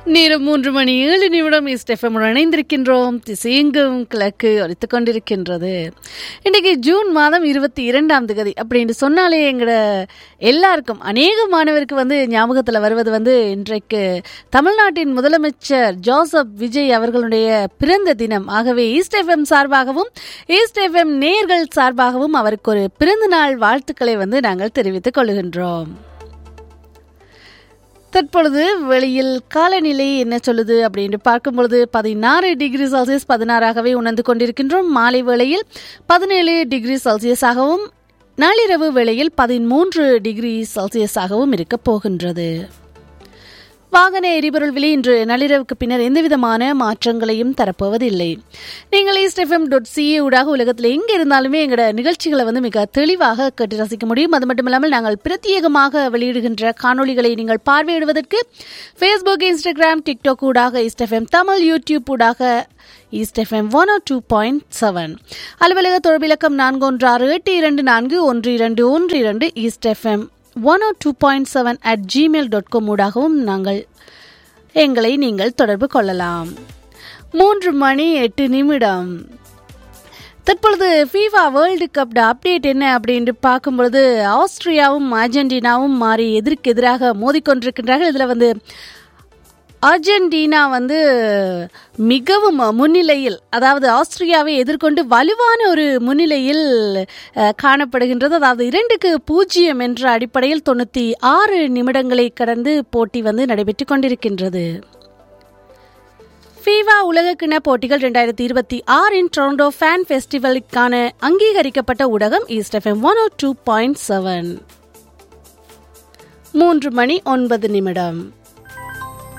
நேரம் மூன்று மணி ஏழு நிமிடம் இஸ்டெஃபம் இணைந்திருக்கின்றோம் திசையெங்கும் கிழக்கு ஒலித்துக் கொண்டிருக்கின்றது இன்றைக்கு ஜூன் மாதம் இருபத்தி இரண்டாம் தேதி அப்படின்னு சொன்னாலே எங்கட எல்லாருக்கும் அநேக மாணவருக்கு வந்து ஞாபகத்தில் வருவது வந்து இன்றைக்கு தமிழ்நாட்டின் முதலமைச்சர் ஜோசப் விஜய் அவர்களுடைய பிறந்த தினம் ஆகவே ஈஸ்ட் எஃப்எம் சார்பாகவும் ஈஸ்ட் எஃப்எம் நேர்கள் சார்பாகவும் அவருக்கு ஒரு பிறந்த நாள் வாழ்த்துக்களை வந்து நாங்கள் தெரிவித்துக் கொள்கின்றோம் தற்பொழுது வெளியில் காலநிலை என்ன சொல்லுது அப்படின்னு பார்க்கும் பொழுது பதினாறு டிகிரி செல்சியஸ் பதினாறாகவே உணர்ந்து கொண்டிருக்கின்றோம் மாலை வேளையில் பதினேழு டிகிரி செல்சியஸாகவும் நாளிரவு வேளையில் பதிமூன்று டிகிரி செல்சியஸாகவும் இருக்கப் போகின்றது வாகன எரிபொருள் விலை இன்று நள்ளிரவுக்கு பின்னர் எந்தவிதமான மாற்றங்களையும் தரப்போவதில்லை நீங்கள் ஈஸ்ட் எஃப்எம் டாட் சிஏ ஊடாக உலகத்தில் எங்கே இருந்தாலுமே எங்களோட நிகழ்ச்சிகளை வந்து மிக தெளிவாக கேட்டு ரசிக்க முடியும் அது மட்டும் இல்லாமல் நாங்கள் பிரத்யேகமாக வெளியிடுகின்ற காணொளிகளை நீங்கள் பார்வையிடுவதற்கு ஃபேஸ்புக் இன்ஸ்டாகிராம் டிக்டாக் ஊடாக ஈஸ்ட் எஃப்எம் தமிழ் யூடியூப் ஊடாக East FM one o two point seven அலுவலக தொடர்பிலக்கம் நான்கு ஒன்று ஆறு எட்டு இரண்டு நான்கு ஒன்று இரண்டு ஒன்று இரண்டு East FM one o two point seven at Gmail dot com ஊடாகவும் நாங்கள் எங்களை நீங்கள் தொடர்பு கொள்ளலாம் மூன்று மணி எட்டு நிமிடம் தற்பொழுது ஃபீஃபா வேர்ல்டு கப் அப்டேட் என்ன அப்படின்ட்டு பார்க்கும்பொழுது ஆஸ்திரியாவும் அர்ஜென்டினாவும் மாறி எதிர்க்கு எதிராக மோதிக்கொண்டிருக்கின்றார்கள் இதில் வந்து அர்ஜென்டினா வந்து மிகவும் முன்னிலையில் அதாவது ஆஸ்திரியாவை எதிர்கொண்டு வலுவான ஒரு முன்னிலையில் காணப்படுகின்றது அதாவது இரண்டுக்கு பூஜ்ஜியம் என்ற அடிப்படையில் தொண்ணூற்றி ஆறு நிமிடங்களை கடந்து போட்டி வந்து நடைபெற்று கொண்டிருக்கின்றது ஃபீவா உலகக்கிண போட்டிகள் ரெண்டாயிரத்தி இருபத்தி ஆறின் டொரண்டோ ஃபேன் ஃபெஸ்டிவலுக்கான அங்கீகரிக்கப்பட்ட ஊடகம் East FM one o two point seven மூன்று மணி ஒன்பது நிமிடம்